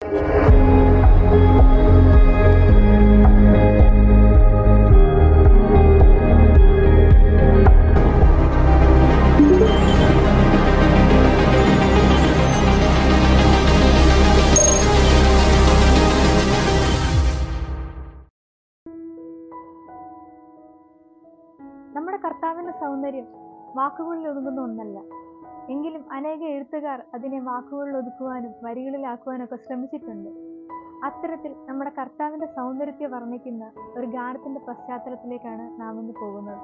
നമ്മുടെ കർത്താവിന്റെ സൗന്ദര്യം വാക്കുകളിൽ ഒതുങ്ങുന്ന ഒന്നല്ല എങ്കിലും അനേക എഴുത്തുകാർ അതിനെ വാക്കുകളിൽ ഒതുക്കുവാനും വരികളിലാക്കുവാനും ഒക്കെ ശ്രമിച്ചിട്ടുണ്ട് അത്തരത്തിൽ നമ്മുടെ കർത്താവിന്റെ സൗന്ദര്യത്തെ വർണ്ണിക്കുന്ന ഒരു ഗാനത്തിന്റെ പശ്ചാത്തലത്തിലേക്കാണ് നാം ഇന്ന് പോകുന്നത്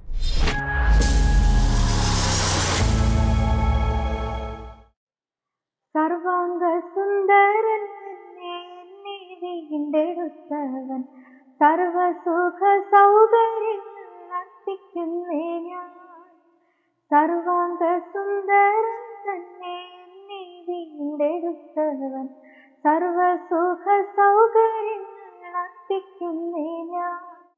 സർവാംഗ സുന്ദരൻ തന്നെ എന്നെ വീണ്ടെടുത്തവൻ സർവസുഖ സൗകര്യങ്ങൾ അർപ്പിക്കുന്നേ ഞാൻ സർവാംഗ സുന്ദരൻ തന്നെ എന്നെ വീണ്ടെടുത്തവൻ സർവസുഖ സൗകര്യങ്ങൾ അർപ്പിക്കുന്നേ ഞാൻ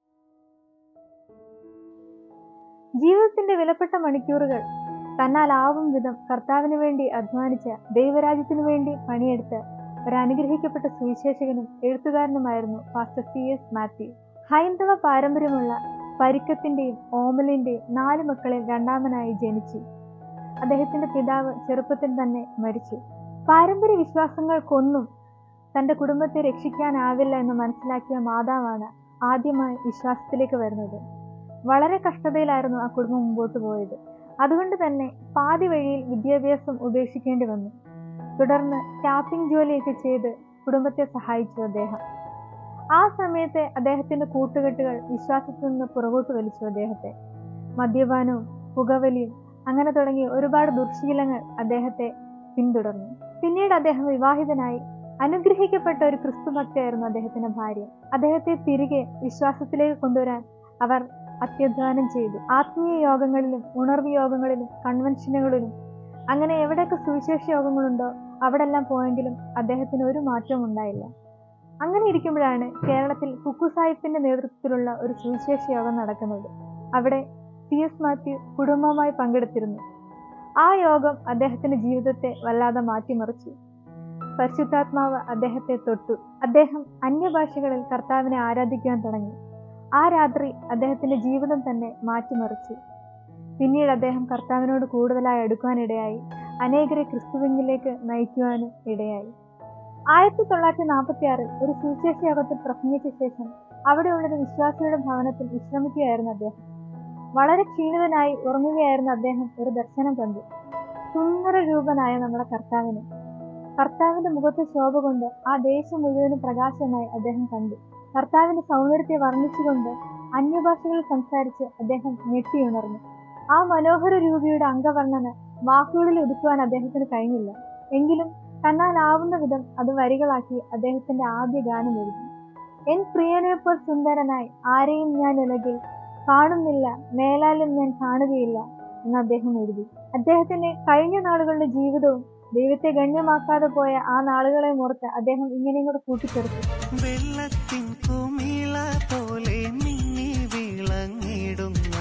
ജീവിതത്തിന്റെ വിലപ്പെട്ട മണിക്കൂറുകൾ തന്നാലാവും വിധം കർത്താവിന് വേണ്ടി അധ്വാനിച്ച ദൈവരാജ്യത്തിനു വേണ്ടി പണിയെടുത്ത ഒരു അനുഗ്രഹിക്കപ്പെട്ട സുവിശേഷകനും എഴുത്തുകാരനുമായിരുന്നു ഫാസ്റ്റർ സി എസ് മാത്യു ഹൈന്ദവ പാരമ്പര്യമുള്ള പരിക്കത്തിന്റെയും ഓമലിന്റെയും നാല് മക്കളിൽ രണ്ടാമനായി ജനിച്ചു അദ്ദേഹത്തിന്റെ പിതാവ് ചെറുപ്പത്തിൽ തന്നെ മരിച്ചു പാരമ്പര്യ വിശ്വാസങ്ങൾക്കൊന്നും തന്റെ കുടുംബത്തെ രക്ഷിക്കാനാവില്ല എന്ന് മനസ്സിലാക്കിയ മാതാവാണ് ആദ്യമായി വിശ്വാസത്തിലേക്ക് വരുന്നത് വളരെ കഷ്ടതയിലായിരുന്നു ആ കുടുംബം മുമ്പോട്ട് പോയത് അതുകൊണ്ട് തന്നെ പാതി വഴിയിൽ വിദ്യാഭ്യാസം ഉപേക്ഷിക്കേണ്ടി വന്നു തുടർന്ന് ടാപ്പിംഗ് ജോലിയൊക്കെ ചെയ്ത് കുടുംബത്തെ സഹായിച്ചു അദ്ദേഹം ആ സമയത്തെ അദ്ദേഹത്തിന്റെ കൂട്ടുകെട്ടുകൾ വിശ്വാസത്തിൽ നിന്ന് പുറകോട്ട് വലിച്ചു അദ്ദേഹത്തെ മദ്യപാനവും പുകവലിയും അങ്ങനെ തുടങ്ങി ഒരുപാട് ദുർശീലങ്ങൾ അദ്ദേഹത്തെ പിന്തുടർന്നു പിന്നീട് അദ്ദേഹം വിവാഹിതനായി അനുഗ്രഹിക്കപ്പെട്ട ഒരു ക്രിസ്തു ഭക്തയായിരുന്നു അദ്ദേഹത്തിന്റെ ഭാര്യ അദ്ദേഹത്തെ തിരികെ വിശ്വാസത്തിലേക്ക് കൊണ്ടുവരാൻ അവർ അത്യധ്വാനം ചെയ്തു ആത്മീയ യോഗങ്ങളിലും ഉണർവ് യോഗങ്ങളിലും കൺവെൻഷനുകളിലും അങ്ങനെ എവിടെയൊക്കെ സുവിശേഷ യോഗങ്ങളുണ്ടോ അവിടെല്ലാം പോയെങ്കിലും അദ്ദേഹത്തിന് ഒരു മാറ്റവും ഉണ്ടായില്ല അങ്ങനെ ഇരിക്കുമ്പോഴാണ് കേരളത്തിൽ കുക്കു സാഹിബിന്റെ നേതൃത്വത്തിലുള്ള ഒരു സുവിശേഷ യോഗം നടക്കുന്നത് അവിടെ സി എസ് മാത്യു കുടുംബമായി പങ്കെടുത്തിരുന്നു ആ യോഗം അദ്ദേഹത്തിന്റെ ജീവിതത്തെ വല്ലാതെ മാറ്റിമറിച്ചു പരിശുദ്ധാത്മാവ് അദ്ദേഹത്തെ തൊട്ടു അദ്ദേഹം അന്യഭാഷകളിൽ കർത്താവിനെ ആരാധിക്കുവാൻ തുടങ്ങി ആ രാത്രി അദ്ദേഹത്തിന്റെ ജീവിതം തന്നെ മാറ്റിമറിച്ചു പിന്നീട് അദ്ദേഹം കർത്താവിനോട് കൂടുതലായി അടുക്കുവാനിടയായി അനേകരെ ക്രിസ്തുവിലേക്ക് നയിക്കുവാനും ഇടയായി ആയിരത്തി തൊള്ളായിരത്തി നാൽപ്പത്തി ആറിൽ ഒരു സുവിശേഷ യോഗത്തിൽ പ്രസംഗിച്ച ശേഷം അവിടെയുള്ളൊരു വിശ്വാസിയുടെ ഭവനത്തിൽ വിശ്രമിക്കുകയായിരുന്നു അദ്ദേഹം വളരെ ക്ഷീണിതനായി ഉറങ്ങുകയായിരുന്ന അദ്ദേഹം ഒരു ദർശനം കണ്ടു സുന്ദര രൂപനായ നമ്മുടെ കർത്താവിനെ കർത്താവിന്റെ മുഖത്തെ ശോഭ കൊണ്ട് ആ ദേശം മുഴുവനും പ്രകാശമായി അദ്ദേഹം കണ്ടു കർത്താവിന്റെ സൗന്ദര്യത്തെ വർണ്ണിച്ചുകൊണ്ട് അന്യഭാഷകളിൽ സംസാരിച്ച് അദ്ദേഹം ഞെട്ടിയുണർന്നു ആ മനോഹര രൂപിയുടെ അംഗവർണ്ണന വാക്കുകളിൽ ഒതുക്കുവാൻ അദ്ദേഹത്തിന് കഴിഞ്ഞില്ല എങ്കിലും തന്നാലാവുന്ന വിധം അത് വരികളാക്കി അദ്ദേഹത്തിന്റെ ആദ്യ ഗാനം എഴുതി എൻ പ്രിയനെപ്പോൾ സുന്ദരനായി ആരെയും ഞാൻ ഉലകിൽ കാണുന്നില്ല മേലാലും ഞാൻ കാണുകയില്ല എന്ന് അദ്ദേഹം എഴുതി അദ്ദേഹത്തിന്റെ കഴിഞ്ഞ നാളുകളുടെ ജീവിതവും ദൈവത്തെ ഗണ്യമാക്കാതെ പോയ ആ നാളുകളെ ഓർത്ത് അദ്ദേഹം ഇങ്ങനെയും കൂടെ കൂട്ടിച്ചേർത്തു വെള്ളത്തിൻ കുമിള പോലെ മിന്നി വിളങ്ങിടുന്ന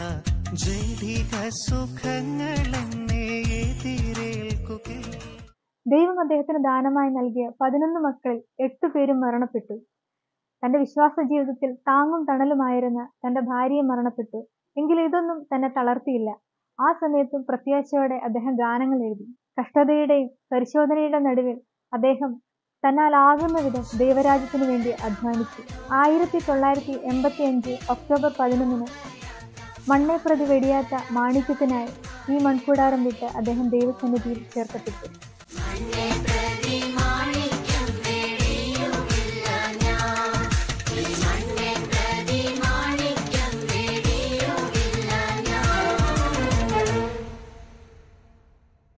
ജൈവിക സുഖങ്ങളെന്നെ എതിരേൽക്കുകയും ദൈവം അദ്ദേഹത്തിന് ദാനമായി നൽകിയ പതിനൊന്ന് മക്കളിൽ എട്ടു പേരും മരണപ്പെട്ടു തന്റെ വിശ്വാസ ജീവിതത്തിൽ താങ്ങും തണലുമായിരുന്ന തന്റെ ഭാര്യയെ മരണപ്പെട്ടു എങ്കിലും ഇതൊന്നും തന്നെ തളർത്തിയില്ല ആ സമയത്തും പ്രത്യാശയോടെ അദ്ദേഹം ഗാനങ്ങൾ എഴുതി കഷ്ടതയുടെയും പരിശോധനയുടെ നടുവിൽ അദ്ദേഹം തന്നാലാകുന്ന വിധം ദൈവരാജ്യത്തിനു വേണ്ടി അധ്വാനിച്ചു ആയിരത്തി തൊള്ളായിരത്തി എൺപത്തി അഞ്ച് ഒക്ടോബർ പതിനൊന്നിന് മണ്ണെ പ്രതി വെടിയാത്ത മാണിക്യത്തിനായി ഈ മൺകൂടാരം വിട്ട് അദ്ദേഹം ദൈവസന്നിധിയിൽ ചേർക്കപ്പെട്ടു